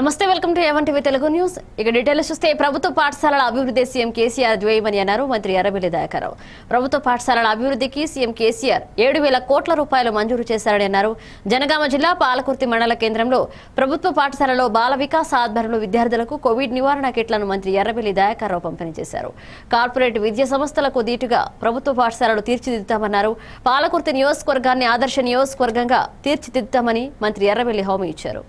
నమస్తే welcome to A one TV Telugu news ఇక details చూస్తే ప్రభుత్వ పాఠశాలల అభివృద్ధి సీఎం కేసీఆర్ ద్వేయమని అన్నారు మంత్రి ఎర్రబెల్లి దయాకరావు ప్రభుత్వ పాఠశాలల అభివృద్ధికి సీఎం కేసీఆర్ ఏడు వేల కోట్ల రూపాయలు మంజూరు చేశారని అన్నారు జనగామ జిల్లా పాలకుర్తి మండల కేంద్రంలో ప్రభుత్వ పాఠశాలలో బాల వికాస్ ఆధ్వర్యంలో విద్యార్థులకు కోవిడ్ నివారణ కిట్లను మంత్రి ఎర్రబెల్లి దయాకరావు పంపిణీ చేశారు కార్పొరేట్ విద్యా సంస్థలకు దీటుగా ప్రభుత్వ పాఠశాలలు తీర్చిదిద్దుతామన్నారు పాలకుర్తి నియోజకవర్గాన్ని ఆదర్శ నియోజకవర్గంగా తీర్చిదిద్దుతామని మంత్రి ఎర్రబెల్లి హామీ ఇచ్చారు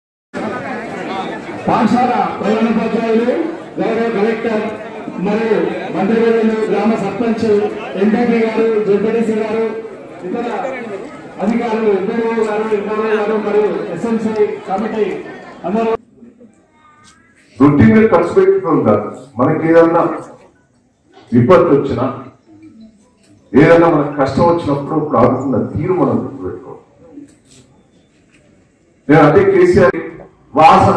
పాఠశాల ప్రధానోపాధ్యాయులు గౌరవ కలెక్టర్ మరియు మంత్రివర్యులు గ్రామ సర్పంచ్ ఎంపీ గారు జెడ్పీటీసీ గారు ఇతర అధికారులు ఎంపీఓ గారు ఎంఆర్ఓ గారు మరియు ఎస్ఎంసీ కమిటీ అందరూ రొటీన్ గా ఖర్చు పెట్టుకోం కాదు మనకి ఏదన్నా విపత్తు వచ్చినా ఏదైనా మనకు కష్టం వచ్చినప్పుడు ఇప్పుడు ఆడుకున్న తీరు మనం గుర్తుపెట్టుకోవాలి నేను అదే కేసీఆర్ వాసన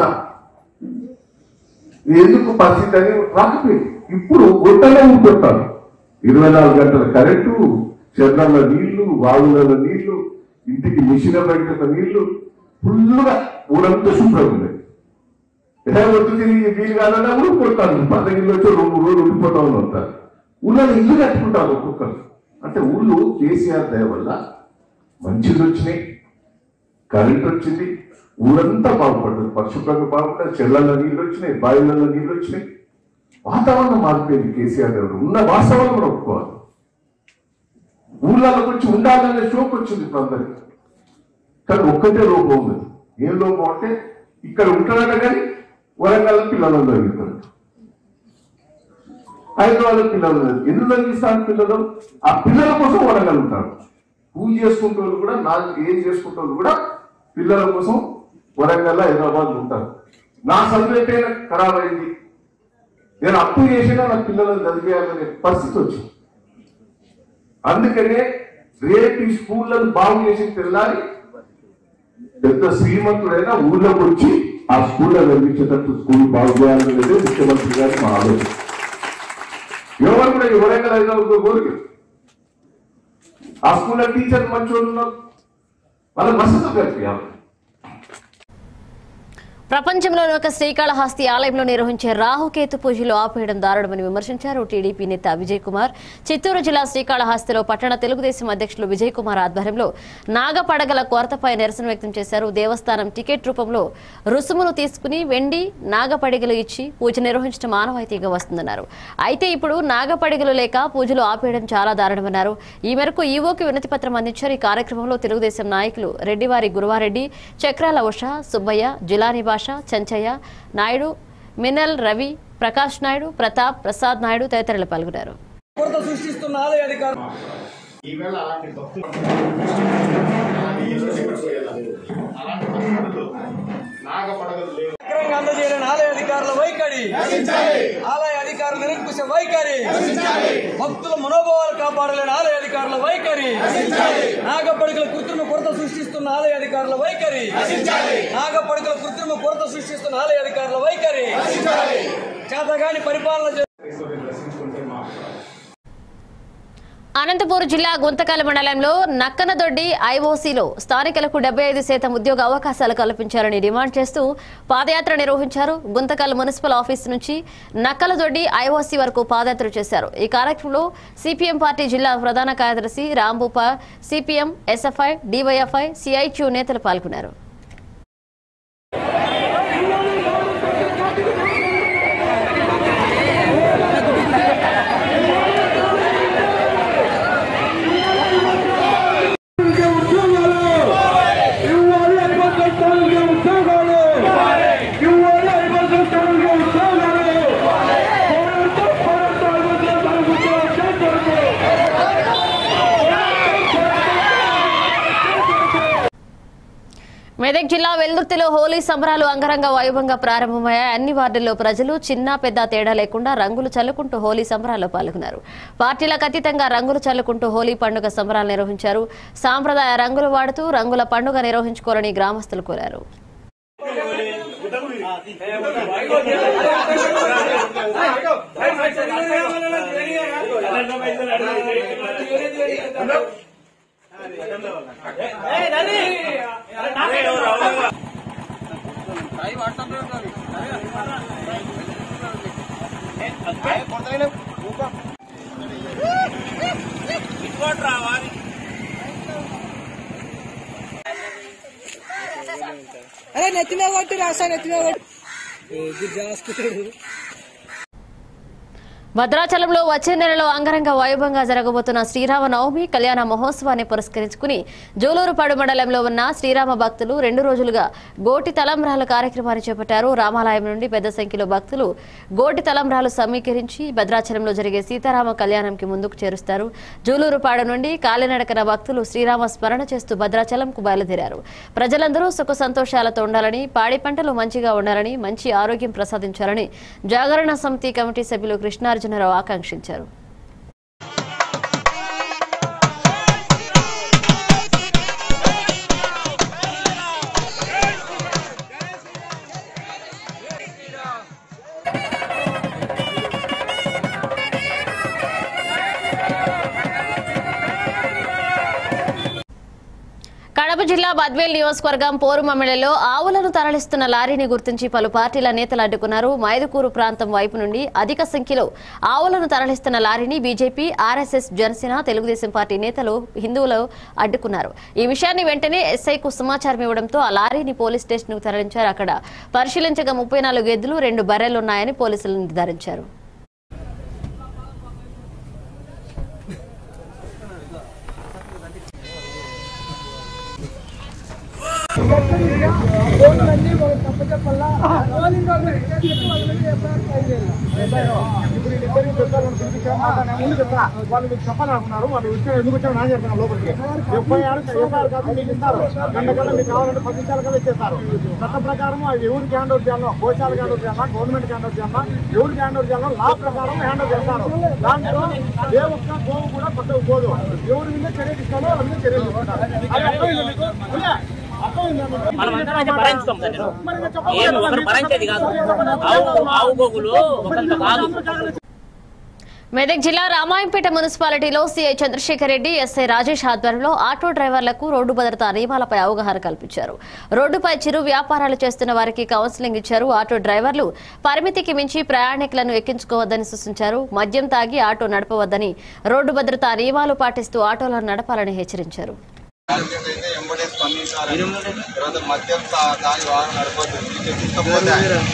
ఇది ఎందుకు పరిస్థితి అని రాకపోయింది ఇప్పుడు గుట్టలో ఉంటుంటాను ఇరవై నాలుగు గంటల కరెంటు చెర్లలో నీళ్లు వాగులలో నీళ్లు ఇంటికి మిషన్ బయట నీళ్లు ఫుల్గా ఊరంతా శుభ్రం ఉంది ఎలా ఒత్తు తిరిగి వీలు కాదన్నా కూడా కొడతాను పండగలు వచ్చి రెండు రోజులు ఉండిపోతా ఉంటారు ఊళ్ళో ఇల్లు కట్టుకుంటారు ఒక్కొక్కరు అంటే ఊళ్ళో కేసీఆర్ దయ వల్ల మంచిది వచ్చినాయి కరెంట్ వచ్చింది ఊరంతా బాగుపడ్డది పరిశుభ్రంగా బాగుపడ్డది చెళ్ళల్లో నీళ్ళు వచ్చినాయి బావిలలో నీళ్ళు వచ్చినాయి వాతావరణం మారిపోయింది కేసీఆర్ గారు ఉన్న వాస్తవాలు కూడా ఒప్పుకోవాలి ఊళ్ళలోకి వచ్చి ఉండాలనే షోక్ వచ్చింది ఇప్పుడు అందరికి కానీ ఒక్కటే లోపం ఉంది ఏం లోపం అంటే ఇక్కడ ఉంటాడట కానీ వరంగల్ పిల్లలు తగ్గుతాడు హైదరాబాద్ పిల్లలు ఎందుకు తగ్గిస్తాను పిల్లలు ఆ పిల్లల కోసం వరంగల్ ఉంటాడు పూజ చేసుకుంటే వాళ్ళు కూడా నాకు ఏం చేసుకుంటే వాళ్ళు కూడా పిల్లల కోసం వరంగల్ హైదరాబాద్ ఉంటారు నా సబ్జెక్ట్ అయినా ఖరాబ్ అయింది నేను అప్పు చేసినా నా పిల్లలను చదివేయాలనే పరిస్థితి వచ్చింది అందుకనే రేపు ఈ స్కూళ్ళను బాగు చేసి తెల్లారి పెద్ద శ్రీమంతుడైనా ఊళ్ళోకి వచ్చి ఆ స్కూల్లో నిర్మించేటట్టు స్కూల్ బాగు చేయాలనేది ముఖ్యమంత్రి గారి మా ఆలోచన ఎవరు కూడా ఎవరైనా హైదరాబాద్ కోరిక ఆ స్కూల్లో టీచర్ మంచి వాళ్ళు ఉన్నారు వాళ్ళ మస్తు కలిపి ప్రపంచంలోని ఒక శ్రీకాళహస్తి ఆలయంలో నిర్వహించే రాహుకేతు పూజలు ఆపేయడం దారుణమని విమర్శించారు టీడీపీ నేత విజయ్ కుమార్ చిత్తూరు జిల్లా శ్రీకాళహస్తిలో పట్టణ తెలుగుదేశం అధ్యక్షులు విజయ్ కుమార్ ఆధ్వర్యంలో నాగపడగల కొరతపై నిరసన వ్యక్తం చేశారు దేవస్థానం టికెట్ రూపంలో రుసుమును తీసుకుని వెండి నాగపడిగలు ఇచ్చి పూజ నిర్వహించడం మానవాయితీగా వస్తుందన్నారు అయితే ఇప్పుడు నాగపడిగలు లేక పూజలు ఆపేయడం చాలా దారుణమన్నారు ఈ మేరకు ఈవోకి వినతి పత్రం అందించారు ఈ కార్యక్రమంలో తెలుగుదేశం నాయకులు రెడ్డివారి గురువారెడ్డి చక్రాల ఉష సుబ్బయ్య జిలాని భాష చెంచయ్య నాయుడు మినల్ రవి ప్రకాష్ నాయుడు ప్రతాప్ ప్రసాద్ నాయుడు తదితరులు పాల్గొన్నారు కొరత సృష్టిస్తున్న ఆలయ అధికారులు సక్రమంగా అందజేయని ఆలయ అధికారుల వైఖరి ఆలయ అధికారుల నిరంకుశ వైఖరి భక్తుల మనోభావాలు కాపాడలేని ఆలయ అధికారుల వైఖరి నాగపడికల కృత్రిమ కొరత సృష్టిస్తున్న ఆలయ అధికారుల వైఖరి నాగపడికల కృత్రిమ కొరత సృష్టిస్తున్న ఆలయ అధికారుల వైఖరి చేతగాని పరిపాలన చే- అనంతపూర్ జిల్లా గుంతకల్ మండలంలో నక్కనదొడ్డి ఐఓసీలో స్థానికులకు డెబ్బై ఐదు శాతం ఉద్యోగ అవకాశాలు కల్పించాలని డిమాండ్ చేస్తూ పాదయాత్ర నిర్వహించారు గుంతకల్ మున్సిపల్ ఆఫీస్ నుంచి నక్కలదొడ్డి ఐఓసీ వరకు పాదయాత్ర చేశారు ఈ కార్యక్రమంలో సిపిఎం పార్టీ జిల్లా ప్రధాన కార్యదర్శి రాంభూప సిపిఎం ఎస్ఎఫ్ఐ డివైఎఫ్ఐ సిఐక్యూ నేతలు పాల్గొన్నారు మెదక్ జిల్లా వెల్దుర్తిలో హోలీ సంబరాలు అంగరంగ వైభవంగా ప్రారంభమయ్యాయి అన్ని వార్డుల్లో ప్రజలు చిన్న పెద్ద తేడా లేకుండా రంగులు చల్లుకుంటూ హోలీ సంబరాల్లో పాల్గొన్నారు పార్టీలకు అతీతంగా రంగులు చల్లుకుంటూ హోలీ పండుగ సంబరాలు నిర్వహించారు సాంప్రదాయ రంగులు వాడుతూ రంగుల పండుగ నిర్వహించుకోవాలని గ్రామస్తులు కోరారు అరే నెత్తి మీద కొట్టి రాసా నెత్తి మీద కొట్టి భద్రాచలంలో వచ్చే నెలలో అంగరంగ వైభవంగా జరగబోతున్న శ్రీరామ నవమి కళ్యాణ మహోత్సవాన్ని పురస్కరించుకుని జోలూరుపాడు మండలంలో ఉన్న శ్రీరామ భక్తులు రెండు రోజులుగా గోటి తలంబ్రాల కార్యక్రమాన్ని చేపట్టారు రామాలయం నుండి పెద్ద సంఖ్యలో భక్తులు గోటి తలంబ్రాలు సమీకరించి భద్రాచలంలో జరిగే సీతారామ కళ్యాణంకి ముందుకు చేరుస్తారు జూలూరుపాడు నుండి కాలినడకన భక్తులు శ్రీరామ స్మరణ చేస్తూ భద్రాచలంకు బయలుదేరారు ప్రజలందరూ సుఖ సంతోషాలతో ఉండాలని పాడి పంటలు మంచిగా ఉండాలని మంచి ఆరోగ్యం ప్రసాదించాలని జాగరణ సమితి కమిటీ సభ్యులు కృష్ణార్జునరావు ఆకాంక్షించారు కడప జిల్లా బద్వేల్ నియోజకవర్గం పోరుమమ్మిడిలో ఆవులను తరలిస్తున్న లారీని గుర్తించి పలు పార్టీల నేతలు అడ్డుకున్నారు మైదుకూరు ప్రాంతం వైపు నుండి అధిక సంఖ్యలో ఆవులను తరలిస్తున్న లారీని BJP RSS Janasena Telugudesam party నేతలు హిందువులు అడ్డుకున్నారు ఈ విషయాన్ని వెంటనే ఎస్ఐకు సమాచారం ఇవ్వడంతో ఆ లారీని పోలీస్ స్టేషన్ కు తరలించారు అక్కడ పరిశీలించగా ముప్పై నాలుగు ఎద్దులు రెండు బర్రెలున్నాయని పోలీసులు నిర్ధారించారు ఇప్పుడు వీళ్ళిద్దరిని చెప్తారు ముందు చెప్తా వాళ్ళు మీకు చెప్పాలనుకున్నారు వాళ్ళు విషయం ఎందుకు వచ్చారో నాకు చెప్తాను లోపలికి ఎఫ్ఐ ఆర్ ఎఫ్ఐ ఆర్ కాదు మీకు ఇస్తారు గంట కల్లా మీకు కావాలంటే పది నిమిషాల కల్లా ఇచ్చేస్తారు చట్ట ప్రకారం అది ఎవరికి హ్యాండ్ ఓవర్ చేయాలో గోశాలకు హ్యాండ్ ఓవర్ చేయాలా గవర్నమెంట్ హ్యాండ్ ఓవర్ చేయాలా ఎవరికి హ్యాండ్ ఓవర్ చేయాలో లా ప్రకారం హ్యాండ్ ఓవర్ చేస్తారు దాంట్లో ఏ ఒక్క గోవు కూడా పక్కకు పోదు ఎవరి మీద చర్య తీసుకోవాలో వాళ్ళ మీద చర్య తీసుకుంటారు అది అర్థమైందా మీకు? ఉందా? అర్థమైందా మీకు? మనమందరం అయితే భరించుతాం సార్ నేను. మరి ఇంకా చెప్పండి. ఏం ఒకరు భరించేది కాదు ఆవు ఆవు గోగులు ఒకంత కాదు మెదక్ జిల్లా రామాయంపేట మున్సిపాలిటీలో సీఐ చంద్రశేఖర్ రెడ్డి ఎస్ఐ రాజేష్ ఆధ్వర్యంలో ఆటో డ్రైవర్లకు రోడ్డు భద్రతా నియమాలపై అవగాహన కల్పించారు రోడ్డుపై చిరు వ్యాపారాలు చేస్తున్న వారికి కౌన్సిలింగ్ ఇచ్చారు ఆటో డ్రైవర్లు పరిమితికి మించి ప్రయాణికులను ఎక్కించుకోవద్దని సూచించారు మద్యం తాగి ఆటో నడపవద్దని రోడ్డు భద్రతా నియమాలు పాటిస్తూ ఆటోలను నడపాలని హెచ్చరించారు అయితే ఎంబడే స్పందించాలి తర్వాత మద్యం తా- తాగి వాహనం నడపద్దు మీకు తీసుకపోతే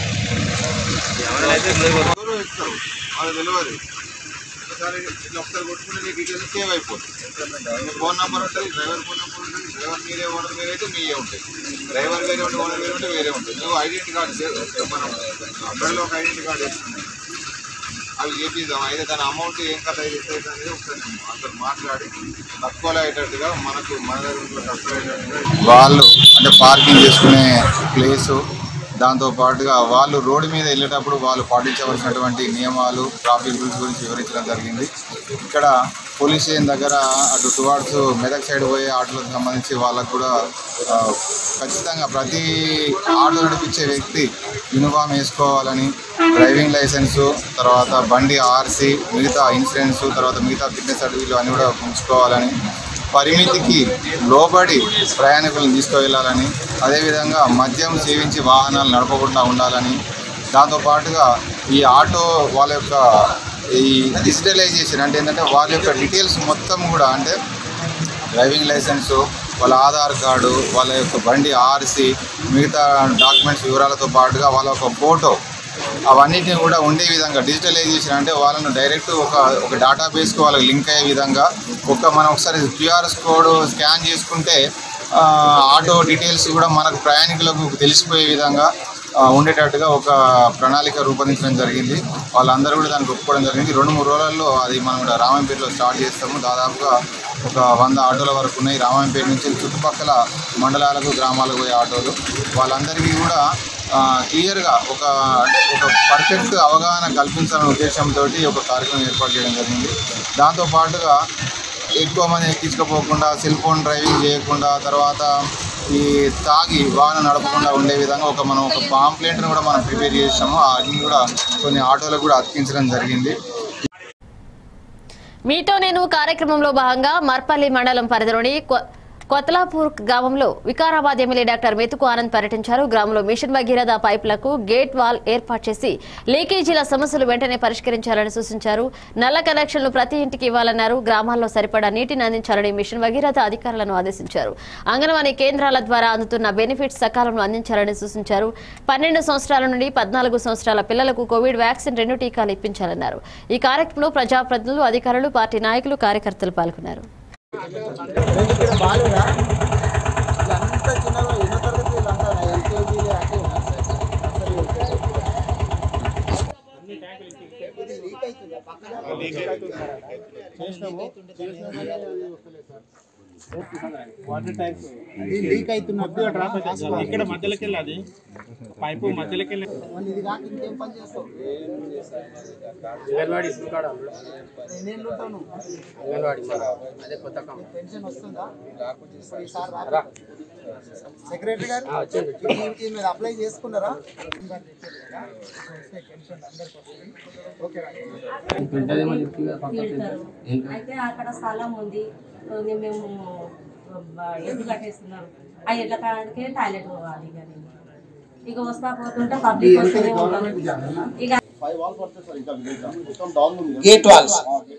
ఎవరు ఇస్తారు వాళ్ళు తెలియదు ఒకసారి ఇట్లా ఒకసారి కొట్టుకుంటే మీ డీటెయిల్స్ సేవ్ అయిపోతుంది మీ ఫోన్ నెంబర్ ఉంటుంది డ్రైవర్ ఫోన్ నెంబర్ ఉంటుంది డ్రైవర్ మీరే ఓనర్ మీరే అయితే మీరే ఉంటాయి డ్రైవర్ వేరే ఉంటే ఓనర్ వేరే ఉంటే వేరే ఉంటుంది నువ్వు ఐడెంటిటీ కార్డు సేవ్ మనం అబ్బాయిలో ఒక ఐడెంటిటీ కార్డు వేస్తున్నాం అవి చేపిద్దాం అయితే దాని అమౌంట్ ఏం కథ అయితే అనేది ఒకసారి అందరు మాట్లాడి తక్కువలో అయ్యేటట్టుగా మనకు మన దగ్గర ఉన్న తక్కువ అయ్యేటట్టుగా వాళ్ళు అంటే పార్కింగ్ చేసుకునే ప్లేసు దాంతో పాటుగా వాళ్ళు రోడ్డు మీద వెళ్ళేటప్పుడు వాళ్ళు పాటించవలసినటువంటి నియమాలు ట్రాఫిక్ రూల్స్ గురించి వివరించడం జరిగింది ఇక్కడ పోలీస్ స్టేషన్ దగ్గర అటు టువార్డ్స్ మెదక్ సైడ్ పోయే ఆటోలకు సంబంధించి వాళ్ళకు కూడా ఆ, ఖచ్చితంగా ప్రతి ఆటో నడిపించే వ్యక్తి యూనిఫామ్ వేసుకోవాలని డ్రైవింగ్ లైసెన్సు తర్వాత బండి ఆర్సీ మిగతా ఇన్సూరెన్స్ తర్వాత మిగతా ఫిట్నెస్ సర్టిఫికెట్లు అన్నీ కూడా ఉంచుకోవాలని పరిమితికి లోబడి ప్రయాణికులను తీసుకువెళ్ళాలని అదేవిధంగా మద్యం సేవించి వాహనాలు నడపకుండా ఉండాలని దాంతోపాటుగా ఈ ఆటో వాళ్ళ యొక్క ఈ డిజిటలైజేషన్ అంటే ఏంటంటే వాళ్ళ యొక్క డీటెయిల్స్ మొత్తం కూడా అంటే డ్రైవింగ్ లైసెన్సు వాళ్ళ ఆధార్ కార్డు వాళ్ళ యొక్క బండి ఆర్సీ మిగతా డాక్యుమెంట్స్ వివరాలతో పాటుగా వాళ్ళ ఒక ఫోటో అవన్నిటిని కూడా ఉండే విధంగా డిజిటలైజేషన్ అంటే వాళ్ళను డైరెక్ట్ ఒక ఒక డేటాబేస్కి వాళ్ళకి లింక్ అయ్యే విధంగా ఒక మనం ఒకసారి క్యూఆర్ కోడ్ స్కాన్ చేసుకుంటే ఆ, ఆటో డీటెయిల్స్ కూడా మనకు ప్రయాణికులకు తెలిసిపోయే విధంగా ఆ, ఉండేటట్టుగా ఒక ప్రణాళిక రూపొందించడం జరిగింది వాళ్ళందరూ కూడా దానికి ఒప్పుకోవడం జరిగింది రెండు మూడు రోజులలో అది మనం కూడా రామాయంపేటలో స్టార్ట్ చేస్తాము దాదాపుగా ఒక వంద ఆటోల వరకు ఉన్నాయి రామాయంపేట నుంచి చుట్టుపక్కల మండలాలకు గ్రామాలకు పోయే ఆటోలు వాళ్ళందరికీ కూడా ఆ, క్లియర్గా ఒక అంటే ఒక పర్ఫెక్ట్ అవగాహన కల్పించాలనే ఉద్దేశంతో ఒక కార్యక్రమం ఏర్పాటు చేయడం జరిగింది దాంతో పాటుగా ఎక్కువ మంది ఎక్కించుకోపోకుండా సెల్ ఫోన్ డ్రైవింగ్ చేయకుండా తర్వాత ఈ తాగి వాహనం నడపకుండా ఉండే విధంగా ఒక మనం ఒక పాంప్లెంట్ని కూడా మనం ప్రిపేర్ చేసాము అది కూడా కొన్ని ఆటోలకు కూడా అతికించడం జరిగింది మీతో నేను కార్యక్రమంలో భాగంగా మర్పల్లి మండలం పరిధిలోని కొ- కొత్తలాపూర్ గ్రామంలో వికారాబాద్ ఎమ్మెల్యే డాక్టర్ మెతుకు ఆనంద్ పర్యటించారు గ్రామంలో మిషన్ భగీరథ పైపులకు గేట్ వాల్ ఏర్పాటు చేసి లీకేజీల సమస్యలు వెంటనే పరిష్కరించాలని సూచించారు నల్ల కనెక్షన్లు ప్రతి ఇంటికి ఇవ్వాలన్నారు గ్రామాల్లో సరిపడా నీటిని అందించాలని మిషన్ భగీరథ అధికారులను ఆదేశించారు అంగన్వాడీ కేంద్రాల ద్వారా అందుతున్న బెనిఫిట్స్ సకాలంలో అందించాలని సూచించారు పన్నెండు సంవత్సరాల నుండి పద్నాలుగు సంవత్సరాల పిల్లలకు కోవిడ్ వ్యాక్సిన్ రెండు టీకాలు ఇప్పించాలన్నారు ఈ కార్యక్రమంలో ప్రజాప్రతినిధులు అధికారులు పార్టీ నాయకులు కార్యకర్తలు పాల్గొన్నారు లీక్ అవుతున్నట్టు డ్రాప్ అవుతుంది ఇక్కడ మధ్యలోకి వెళ్ళి అది పైపు మధ్యలోకి వెళ్ళి ఇది కాక ఇంకేం పని చేస్తావు అంగన్వాడి నేను ఉంటాను అంగన్వాడి అదే కొత్త పెన్షన్ వస్తుందా ఇప్పుడు ఈసారి రారా? సెక్రటరీ గారు ఈ- ఈ మీరు అప్లై చేసుకున్నారా ఓకే అయితే అక్కడ స్థలం ఉంది అది మేము బ- ఎడ్లు కట్టేస్తున్నారు ఆ ఎడ్ల కాడికే టాయిలెట్ పోవాలి ఇక నేను. ఇక వస్తా పోతుంటే పబ్లిక్ వస్తూనే ఉంటారు ఇక గేట్ వాల్స్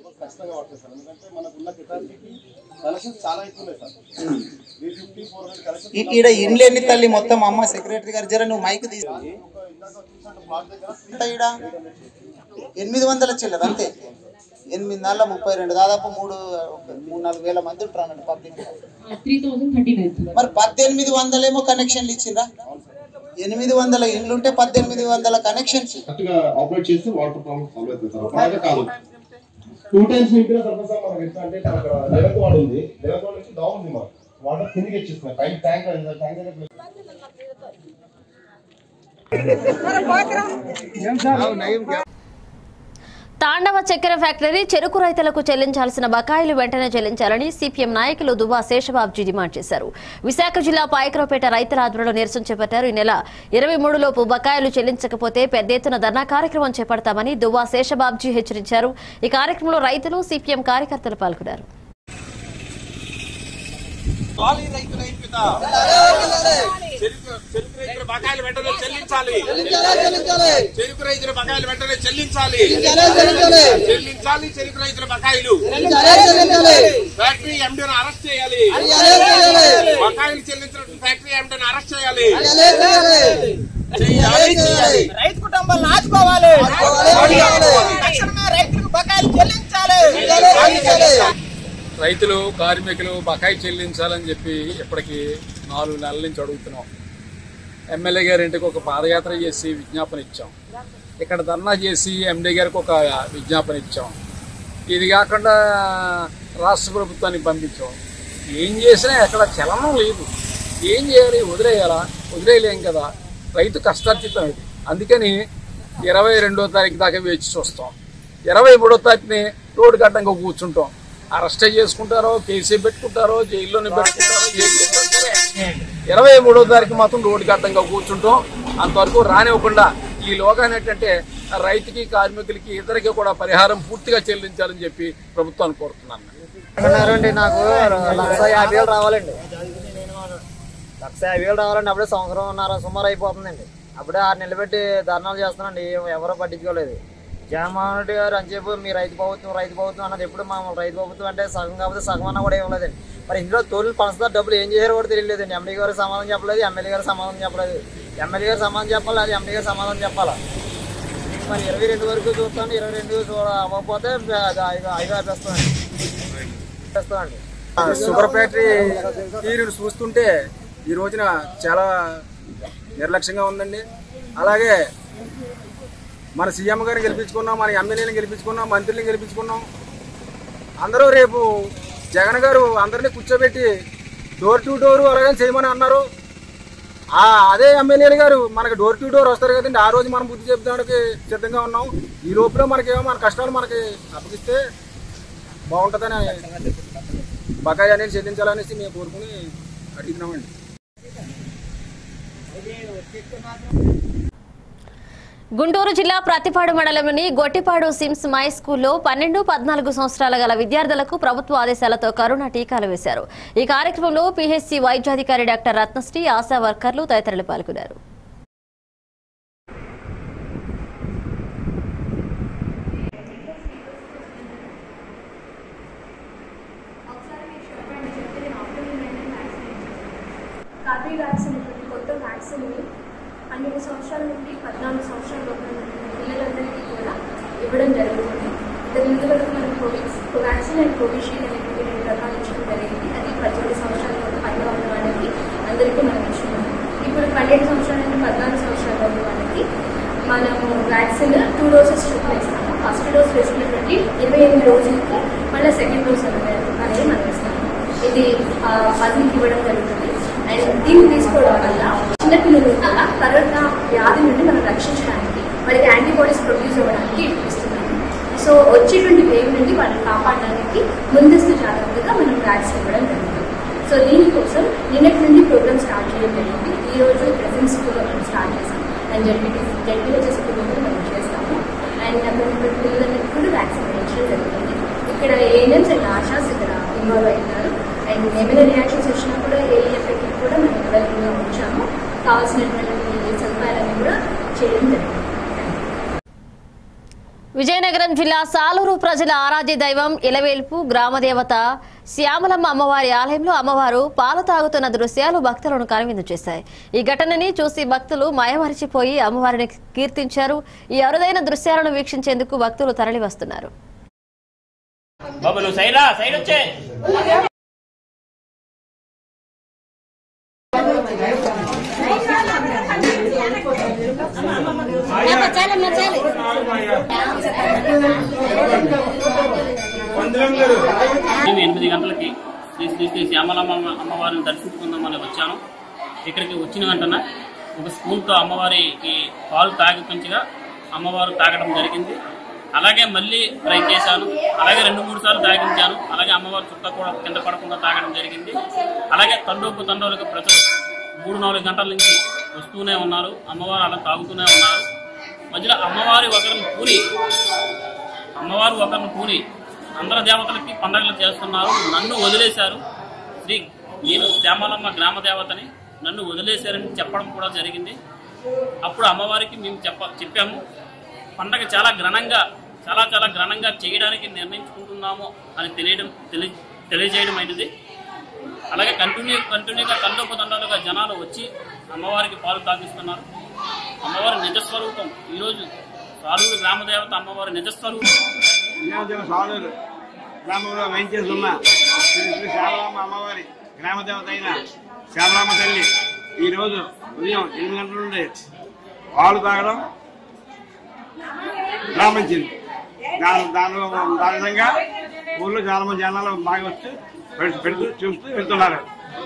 ఈడ ఇండ్లు ఎన్ని తల్లి మొత్తం అమ్మ సెక్రటరీ గారు జర నువ్వు మైక్ తీసు ఎంత ఈడ ఎనిమిది వందల చిల్లర అంతే ఎనిమిది నెలల ముప్పై రెండు దాదాపు మూడు మూడు నాలుగు వేల మంది ఉంటారు అన్నట్టు public three thousand thirty nine మరి పద్దెనిమిది వందలేమో కనెక్షన్లు ఇచ్చిండ్రా ఎనిమిది వందల ఇండ్లు ఉంటే పద్దెనిమిది వందల కనెక్షన్స్ కరెక్ట్గా ఆపరేట్ చేస్తే వాటర్ ప్రాబ్లమ్ సాల్వ్ అవుతుంది సార్ అలాగే కాదు టూ టైమ్స్ నింపిన తర్వాత సార్ మనకి ఎట్లా అంటే అక్కడ లెవెన్త్ వాడు ఉంది లెవెన్త్ వాడు నుంచి డౌన్ ఉంది మాకు వాటర్ కిందకి ఇచ్చేస్తున్నాయి పైన ట్యాంక్ ట్యాంక్ దగ్గర తాండవ చక్కెర ఫ్యాక్టరీ చెరుకు రైతులకు చెల్లించాల్సిన బకాయిలు వెంటనే చెల్లించాలని సిపిఎం నాయకులు దుబా శేషబాబ్జీ డిమాండ్ చేశారు విశాఖ జిల్లా పాయకరావుపేట రైతుల ఆధ్వర్యంలో నిరసన చేపట్టారు ఈ నెల ఇరవై మూడు లోపు బకాయిలు చెల్లించకపోతే పెద్ద ఎత్తున ధర్నా కార్యక్రమం చేపడతామని దుబా శేషబాబ్జీ హెచ్చరించారు ఈ కార్యక్రమంలో రైతులు సిపిఎం కార్యకర్తలు పాల్గొన్నారు చెరుకు రైతుల బకాయిలు వెంటనే చెల్లించాలి చెరుకు రైతుల బకాయిలు వెంటనే చెల్లించాలి చెల్లించాలి చెరుకు రైతుల బకాయిలు ఫ్యాక్టరీ ఎండీని అరెస్ట్ చేయాలి బకాయిలు చెల్లించిన ఫ్యాక్టరీ ఎండీని అరెస్ట్ చేయాలి చేయాలి చేయాలి రైతు కుటుంబాలను ఆదుకోవాలి తక్షణమే రైతులకు బకాయిలు చెల్లించాలి రైతులు కార్మికులు బకాయి చెల్లించాలని చెప్పి ఇప్పటికి నాలుగు నెలల నుంచి అడుగుతున్నాం ఎమ్మెల్యే గారి ఇంటికి ఒక పాదయాత్ర చేసి విజ్ఞాపన ఇచ్చాం ఇక్కడ ధర్నా చేసి ఎండీ గారికి ఒక విజ్ఞాపన ఇచ్చాం ఇది కాకుండా రాష్ట్ర ప్రభుత్వానికి పంపించాం ఏం చేసినా ఎక్కడ చలనం లేదు ఏం చేయాలి వదిలేయాలా వదిలేయలేం కదా రైతు కష్టార్జితం ఇది అందుకని ఇరవై రెండో తారీఖు దాకా వేచి చూస్తాం ఇరవై మూడో తారీఖుని రోడ్డు గడ్డంగా కూర్చుంటాం అరెస్ట్ చేసుకుంటారో కేసీ పెట్టుకుంటారో జైల్లోనే పెట్టుకుంటారో ఏం చేస్తారో సరే. ఇరవై మూడో తారీఖు మాత్రం రోడ్డు గడ్డంగా కూర్చుంటాం అంతవరకు రానివ్వకుండా ఈ లోగాన్ని ఏంటంటే రైతుకి కార్మికులకి ఇద్దరికి కూడా పరిహారం పూర్తిగా చెల్లించాలని చెప్పి ప్రభుత్వాన్ని కోరుతున్నాను అన్నారండి నాకు లక్ష యాభై వేలు రావాలండి లక్ష యాభై వేలు రావాలండి అప్పుడే సంవత్సరం ఉన్నర సుమారు అయిపోతుందండి అప్పుడే ఆరు నెలలు పెట్టి ధర్నాలు చేస్తున్నాండి ఎవరో పట్టించుకోలేదు జగన్మోహన్ రెడ్డి గారు అని చెప్పి మీ రైతు ప్రభుత్వం రైతు ప్రభుత్వం అన్నది ఎప్పుడు మా రైతు ప్రభుత్వం అంటే సగం కాకపోతే సగం అన్నా కూడా ఇవ్వలేదండి మరి ఇందులో తోలు పంచదార డబ్బులు ఏం చేశారో కూడా తెలియలేదండి ఎండీ గారు సమాధానం చెప్పలేదు ఎమ్మెల్యే గారు సమాధానం చెప్పలేదు ఎమ్మెల్యే గారు సమాధానం చెప్పాలి అది ఎండీ గారు సమాధానం చెప్పాలా మరి ఇరవై రెండు వరకు చూస్తాను ఇరవై రెండు చూడ అవ్వకపోతే అది ఐదు ఐదు ఆపేస్తామండి ఆపేస్తామండి షుగర్ ఫ్యాక్టరీ తీరును చూస్తుంటే ఈ రోజున చాలా నిర్లక్ష్యంగా ఉందండి అలాగే మన సీఎం గారిని గెలిపించుకున్నాం మన ఎమ్మెల్యేని గెలిపించుకున్నాం మంత్రులను గెలిపించుకున్నాం అందరూ రేపు జగన్ గారు అందరినీ కూర్చోబెట్టి డోర్ టు డోర్ అలాగే చేయమని అన్నారు ఆ అదే ఎమ్మెల్యేలు గారు మనకి డోర్ టు డోర్ వస్తారు కదండి ఆ రోజు మనం బుద్ధి చెప్తానికి సిద్ధంగా ఉన్నాం ఈ లోపల మనకేమో మన కష్టాలు మనకి అప్పగిస్తే బాగుంటుందని బకాయి అనేది చెల్లించాలనేసి మేము కోరుకుని అడుగుతున్నామండి గుంటూరు జిల్లా ప్రతిపాడు మండలంలోని గొట్టిపాడు సిమ్స్ మై స్కూల్లో పన్నెండు పద్నాలుగు సంవత్సరాల గల విద్యార్థులకు ప్రభుత్వ ఆదేశాలతో కరోనా టీకాలు వేశారు ఈ కార్యక్రమంలో పీహెచ్సీ వైద్యాధికారి డాక్టర్ రత్నశ్రీ ఆశా వర్కర్లు తదితరులు పాల్గొన్నారు కార్బీ వ్యాక్సిన్ ఇటువంటి కొత్త వ్యాక్సిన్ని పన్నెండు సంవత్సరాల నుండి పద్నాలుగు సంవత్సరాల లోపల ఉన్న పిల్లలందరికీ కూడా ఇవ్వడం జరుగుతుంది దాని ముందు వరకు మనం కోవిక్స్ కోవాక్సిన్ అండ్ కోవిషీల్డ్ అనేటువంటి రెండు రకాలు ఇచ్చడం జరిగింది అది పద్దెనిమిది సంవత్సరాల లోపు పైన ఉన్న వాళ్ళకి అందరికీ మనం ఇచ్చున్నాము ఇప్పుడు పన్నెండు సంవత్సరాల నుండి పద్నాలుగు సంవత్సరాల లోపు వాళ్ళకి మనము వ్యాక్సిన్ టూ డోసెస్ చొప్పున ఇస్తాము ఫస్ట్ డోస్ వేసుకున్నటువంటి ఇరవై ఎనిమిది రోజులకి మళ్ళీ సెకండ్ డోస్ అనేది అనేది మనం ఇస్తాము ఇది పదికి ఇవ్వడం జరుగుతుంది అండ్ దీన్ని తీసుకోవడం వల్ల చిన్నపిల్లలు కూడా కరోనా వ్యాధి నుండి మనం రక్షించడానికి వాళ్ళకి యాంటీబాడీస్ ప్రొడ్యూస్ అవ్వడానికి ఇది ఇస్తున్నాము సో వచ్చేటువంటి వేవ్ నుండి వాళ్ళని కాపాడడానికి ముందస్తు జాగ్రత్తగా మనం వ్యాక్సిన్ ఇవ్వడం జరుగుతుంది సో దీనికోసం నిన్నటి నుండి ప్రోగ్రామ్ స్టార్ట్ చేయడం జరిగింది ఈ రోజు ప్రెసెంట్ స్కూల్లో మనం స్టార్ట్ చేసాం అండ్ జడ్పీ జడ్పీలో స్కూల్లో కూడా మనం చేస్తాము అండ్ అక్కడ ఉన్నటువంటి పిల్లలందరికీ కూడా వ్యాక్సిన్ వేయించడం జరుగుతుంది ఇక్కడ ఏఎన్ఎంస్ అండ్ ఆశాస్ ఇక్కడ ఇన్వాల్వ్ అవుతున్నారు అండ్ ఏమైనా రియాక్షన్స్ వచ్చినా కూడా ఏఈఎఫ్కి కూడా మనం అవైలబుల్గా ఉంచాము కావాల్సినటువంటి సదుపాయాలన్నీ కూడా చేయడం జరిగింది విజయనగరం జిల్లా సాలూరు ప్రజల ఆరాధ్య దైవం ఇలవేల్పు గ్రామదేవత శ్యామలమ్మ అమ్మవారి ఆలయంలో అమ్మవారు పాలు తాగుతున్న దృశ్యాలు భక్తులను కనువిందు చేశాయి ఈ ఘటనని చూసి భక్తులు మయమరిచిపోయి అమ్మవారిని కీర్తించారు ఈ అరుదైన దృశ్యాలను వీక్షించేందుకు భక్తులు తరలి వస్తున్నారు బాబు నువ్వు సైడ్ రా సైడ్ వచ్చే ఉదయం ఎనిమిది గంటలకి శ్రీ శ్రీ శ్రీ శ్యామలమ్మ అమ్మవారిని దర్శించుకుందామని వచ్చాను ఇక్కడికి వచ్చిన వెంటనే ఒక స్పూన్తో అమ్మవారికి పాలు తాగిపించగా అమ్మవారు తాగడం జరిగింది అలాగే మళ్ళీ ట్రై చేశాను అలాగే రెండు మూడు సార్లు తాగించాను అలాగే అమ్మవారి చుక్క కూడా కింద పడకుండా తాగడం జరిగింది అలాగే తండోపు తండోలకు ప్రజలు మూడు నాలుగు గంటల నుంచి వస్తూనే ఉన్నారు అమ్మవారు అలా తాగుతూనే ఉన్నారు మధ్యలో అమ్మవారి ఒకరిని పూరి అమ్మవారు ఒకరిని పూరి అందర దేవతలకి పండగలు చేస్తున్నారు నన్ను వదిలేశారు శ్రీ నేను శ్యామలమ్మ గ్రామ దేవతని నన్ను వదిలేశారని చెప్పడం కూడా జరిగింది అప్పుడు అమ్మవారికి మేము చెప్ప చెప్పాము పండగ చాలా ఘనంగా చాలా చాలా ఘనంగా చేయడానికి నిర్ణయించుకుంటున్నాము అని తెలియడం తెలి తెలియజేయడం అయినది అలాగే కంటిన్యూ కంటిన్యూగా తండోపు తండాలుగా జనాలు వచ్చి అమ్మవారికి పాలు తాగిస్తున్నారు అమ్మవారి నిజస్వరూపం ఈరోజు సాలూరు గ్రామదేవత అమ్మవారి నిజస్వరూపం విజయనగరం సాలూరు గ్రామంలో వేయించేసి ఉన్న శ్రీ శ్రీ శ్యామలామ్మ అమ్మవారి గ్రామదేవత అయిన శ్యామలామ్మ తల్లి ఈరోజు ఉదయం ఎనిమిది గంటల నుండి పాలు తాగడం ప్రారంభించింది దాని దానిలో దాని విధంగా ఊళ్ళో చాలా మంది జనాలు బాగా వచ్చి పెడు- పెడుతూ చూస్తూ వెళ్తున్నారు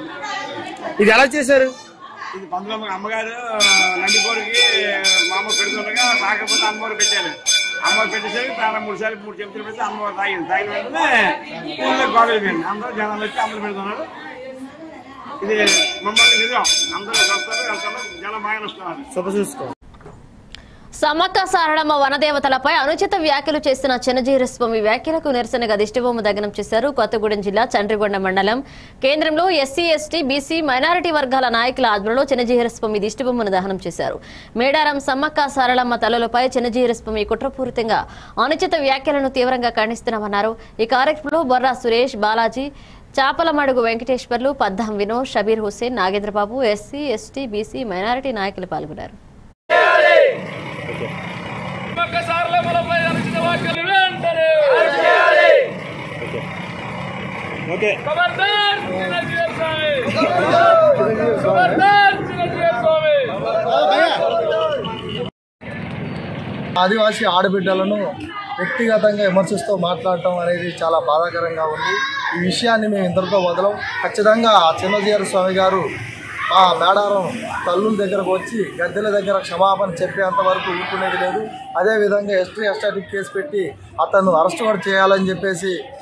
ఇది ఎలా చేశారు ఇది పంతులమ్మ అమ్మగారు నందికోరికి మామూలు పెడుతుండగా రాకపోతే అమ్మవారు పెట్టారు అమ్మవారు పెట్టేసరికి చాలా మూడు సార్లు మూడు చెంచులు పెడితే అమ్మవారు తాగింది తాగిన వెంటనే ఊళ్ళో గోడలు అందరూ జనాలు వచ్చి అమ్మలు పెడుతున్నారు ఇది మమ్మల్ని నిజం అందరూ వస్తారు వెళ్తారు జనం బాగా వస్తున్నారు శుభ చూసుకో సమ్మక్క సారళమ్మ వనదేవతలపై అనుచిత వ్యాఖ్యలు చేస్తున్న చిన్నజీరస్వామి వ్యాఖ్యలకు నిరసనగా దిష్టిబొమ్మ దగ్నం చేశారు కొత్తగూడెం జిల్లా చండ్రిగొండ మండలం కేంద్రంలో ఎస్సీ ఎస్టీ బీసీ మైనారిటీ వర్గాల నాయకుల ఆధ్వర్యంలో చిన్నజీరస్వామి దిష్టిబొమ్మను దహనం చేశారు మేడారం సమ్మక్క సారళమ్మ తలలపై చిన్నజీరస్వామి కుట్రపూరితంగా అనుచిత వ్యాఖ్యలను తీవ్రంగా ఖండిస్తున్నామన్నారు ఈ కార్యక్రమంలో Borra Suresh Balaji Chapalamadugu Venkateswarlu Paddam Vinod Shabbir Hussain Nagendrababu SC ST BC minority నాయకులు పాల్గొన్నారు ఓకే ఆదివాసీ ఆడబిడ్డలను వ్యక్తిగతంగా విమర్శిస్తూ మాట్లాడటం అనేది చాలా బాధాకరంగా ఉంది ఈ విషయాన్ని మేము ఇంతటితో వదలం ఖచ్చితంగా చిన్నజీఆర్ స్వామి గారు మా మేడారం తల్లుల దగ్గరకు వచ్చి గద్దెల దగ్గర క్షమాపణ చెప్పేంత వరకు ఊరుకునేది లేదు అదేవిధంగా ఎస్టీ ఎస్టాటిక్ కేసు పెట్టి అతను అరెస్ట్ కూడా చేయాలని చెప్పేసి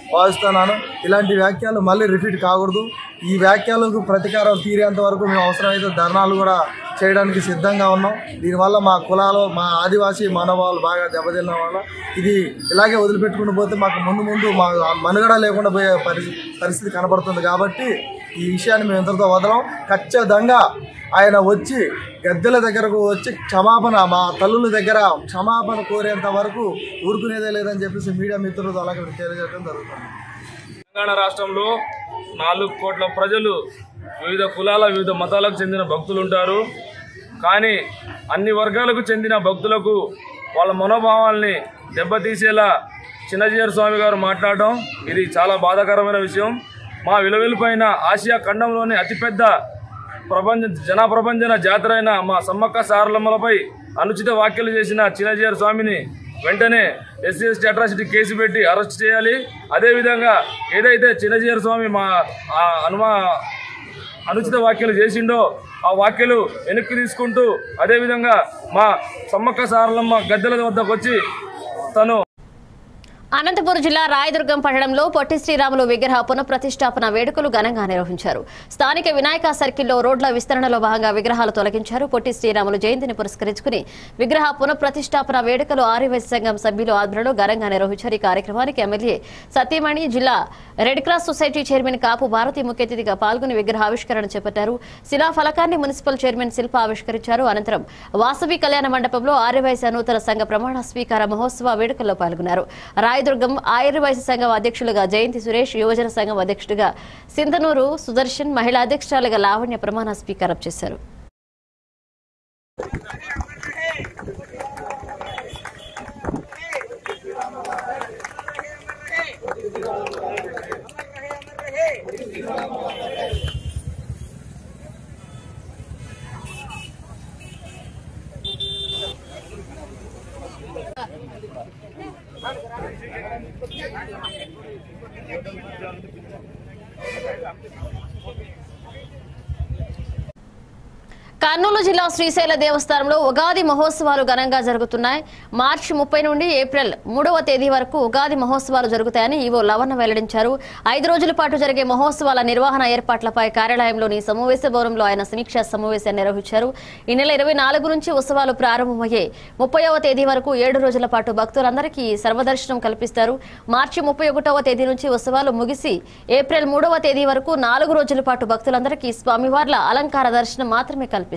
భావిస్తున్నాను ఇలాంటి వ్యాఖ్యలు మళ్ళీ రిపీట్ కాకూడదు ఈ వ్యాఖ్యలకు ప్రతీకారం తీరేంత వరకు మేము అవసరమైతే ధర్నాలు కూడా చేయడానికి సిద్ధంగా ఉన్నాం దీనివల్ల మా కులాలు మా ఆదివాసీ మనోభావాలు బాగా దెబ్బతిన్న వల్ల ఇది ఇలాగే వదిలిపెట్టుకుని పోతే మాకు ముందు ముందు మా మనుగడ లేకుండా పోయే పరిస్థితి పరిస్థితి కనబడుతుంది కాబట్టి ఈ విషయాన్ని మేము ఇంతటితో వదలం ఖచ్చితంగా ఆయన వచ్చి గద్దెల దగ్గరకు వచ్చి క్షమాపణ మా తల్లుల దగ్గర క్షమాపణ కోరేంత వరకు ఊరుకునేదే లేదని చెప్పేసి మీడియా మిత్రులతో అలాగే తెలియజేయడం జరుగుతుంది తెలంగాణ రాష్ట్రంలో నాలుగు కోట్ల ప్రజలు వివిధ కులాల వివిధ మతాలకు చెందిన భక్తులు ఉంటారు కానీ అన్ని వర్గాలకు చెందిన భక్తులకు వాళ్ళ మనోభావాల్ని దెబ్బతీసేలా చిన్నజీయర్ స్వామి గారు మాట్లాడడం ఇది చాలా బాధాకరమైన విషయం మా విలువెలుపైన ఆసియా ఖండంలోని అతిపెద్ద ప్రపంచ జనప్రపంచన జాతర అయిన మా సమ్మక్క సారలమ్మలపై అనుచిత వ్యాఖ్యలు చేసిన చిన్నజీయర్ స్వామిని వెంటనే ఎస్సీ ఎస్టీ అట్రాసిటీ కేసు పెట్టి అరెస్ట్ చేయాలి అదేవిధంగా ఏదైతే చిన్నజీయర్ స్వామి మా ఆ అనుమా అనుచిత వ్యాఖ్యలు చేసిండో ఆ వ్యాఖ్యలు వెనక్కి తీసుకుంటూ అదేవిధంగా మా సమ్మక్క సారలమ్మ గద్దెల వద్దకు వచ్చి తను అనంతపురం జిల్లా రాయదుర్గం పట్టణంలో పొట్టి శ్రీరాములు విగ్రహ పునఃప్రతిష్టాపన వేడుకలు ఘనంగా నిర్వహించారు స్థానిక వినాయక సర్కిల్లో రోడ్ల విస్తరణలో భాగంగా విగ్రహాలు తొలగించారు పొట్టి శ్రీరాములు జయంతిని పురస్కరించుకుని విగ్రహ పునఃప్రతిష్టాపన వేడుకలు ఆర్యవైశ్య సంఘం సభ్యులు ఆధ్వర్యంలో ఘనంగా నిర్వహించారు ఈ కార్యక్రమానికి ఎమ్మెల్యే సతీమణి జిల్లా red cross society chairman Kapu Bharathi ముఖ్య అతిథిగా పాల్గొని విగ్రహ ఆవిష్కరణ చేపట్టారు శిలా ఫలకాన్ని మున్సిపల్ చైర్మన్ శిల్ప ఆవిష్కరించారు అనంతరం వాసవి కళ్యాణ మండపంలో ఆర్యవైశ్య నూతన సంఘ ప్రమాణ స్వీకార మహోత్సవ వేడుకల్లో పాల్గొన్నారు రాయదుర్గం ఆయుర్వైశ్య సంఘం అధ్యక్షులుగా జయంతి సురేష్ యువజన సంఘం అధ్యక్షుడిగా సింధనూరు సుదర్శన్ మహిళా అధ్యక్షురాలుగా లావణ్య ప్రమాణ స్వీకారం చేశారు కర్నూలు జిల్లా శ్రీశైల దేవస్థానంలో ఉగాది మహోత్సవాలు ఘనంగా జరుగుతున్నాయి మార్చి ముప్పై నుండి ఏప్రిల్ మూడవ తేదీ వరకు ఉగాది మహోత్సవాలు జరుగుతాయని ఈవో లవణ వెల్లడించారు ఐదు రోజుల పాటు జరిగే మహోత్సవాల నిర్వహణ ఏర్పాట్లపై కార్యాలయంలోని సమావేశ భవనంలో ఆయన సమీక్షా సమావేశాన్ని నిర్వహించారు ఈ నెల ఇరవై నాలుగు నుంచి ఉత్సవాలు ప్రారంభమయ్యే ముప్పైవ తేదీ వరకు ఏడు రోజుల పాటు భక్తులందరికీ సర్వదర్శనం కల్పిస్తారు మార్చి ముప్పై ఒకటవ తేదీ నుంచి ఉత్సవాలు ముగిసి ఏప్రిల్ మూడవ తేదీ వరకు నాలుగు రోజుల పాటు భక్తులందరికీ స్వామివార్ల అలంకార దర్శనం మాత్రమే కల్పిస్తారు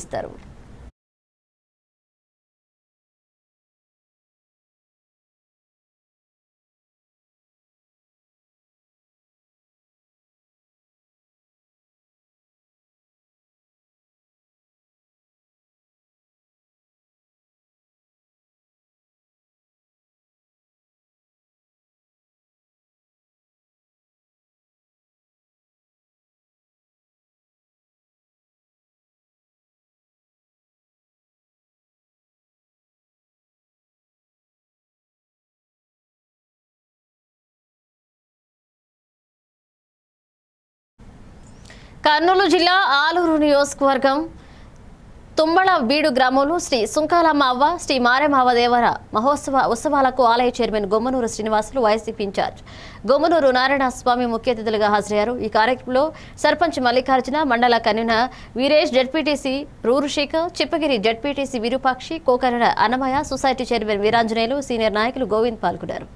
కర్నూలు జిల్లా ఆలూరు నియోజకవర్గం తుమ్మల బీడు గ్రామంలో శ్రీ సుంకాలమ్మ అవ్వ శ్రీ మారెమావ దేవర మహోత్సవ ఉత్సవాలకు ఆలయ chairman Gummanur Srinivasulu YCP incharge Gummanur Narayana Swamy ముఖ్య అతిథులుగా హాజరయ్యారు ఈ కార్యక్రమంలో సర్పంచ్ మల్లికార్జున మండల convener Veeresh ZPTC Rurusekhar Chippagiri ZPTC Virupakshi కోకరణ Annamayya society chairman Veeranjaneyulu senior నాయకులు గోవింద్ పాల్గొన్నారు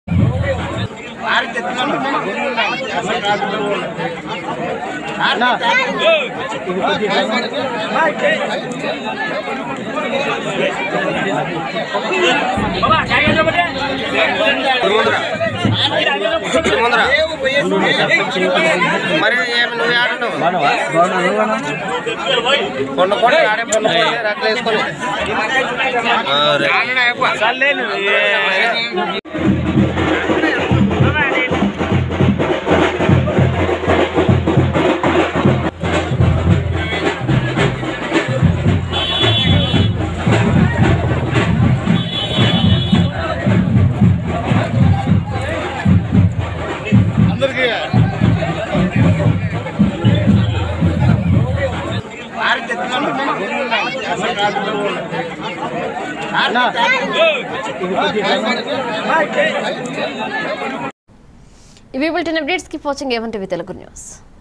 మరి ఏమి నువ్వు ఆడున్నావు కొండ కొండ ఆడే కొండ కొండ రెక్కలు వేసుకొని అందరికీ ఇవి బులెటిన్ అప్డేట్స్ కి వాచింగ్ ఏమంటే తెలుగు న్యూస్